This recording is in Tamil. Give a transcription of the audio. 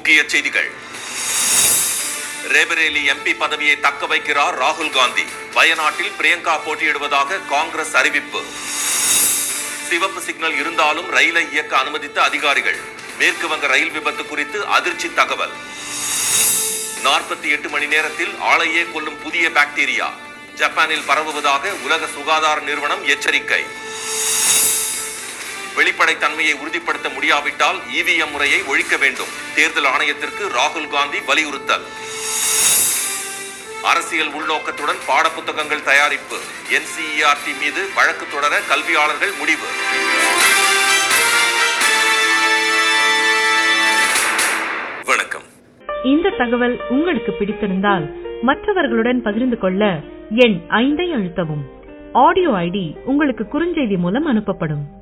முக்கிய செய்திகள் ரேபரேலி எம்பி பதவியை தக்க வைக்கிறார் ராகுல் காந்தி வயநாட்டில் பிரியங்கா போட்டியிடுவதாக காங்கிரஸ் அறிவிப்பு சிவப்பு சிக்னல் இருந்தாலும் ரயிலை இயக்க அனுமதித்த அதிகாரிகள் மேற்கு வங்க ரயில் விபத்து குறித்து அதிர்ச்சி தகவல் நாற்பத்தி எட்டு மணி நேரத்தில் ஆளையே கொல்லும் புதிய பாக்டீரியா ஜப்பானில் பரவுவதாக உலக சுகாதார நிறுவனம் எச்சரிக்கை வெளிப்படைத்தன்மையை உறுதிப்படுத்த முடியாவிட்டால் இவிஎம் முறையை ஒழிக்க வேண்டும் தேர்தல் ஆணையத்திற்கு ராகுல் காந்தி வலியுறுத்தல் அரசியல் உள்நோக்கத்துடன் பாடப்புத்தகங்கள் தயாரிப்பு என்சிஇஆர்டி மீது வழக்கு தொடர கல்வியாளர்கள் முடிவு வணக்கம் இந்த தகவல் உங்களுக்கு பிடித்திருந்தால் மற்றவர்களுடன் பகிர்ந்து கொள்ள எண் ஐந்தை அழுத்தவும் ஆடியோ ஐடி உங்களுக்கு குறுஞ்செய்தி மூலம் அனுப்பப்படும்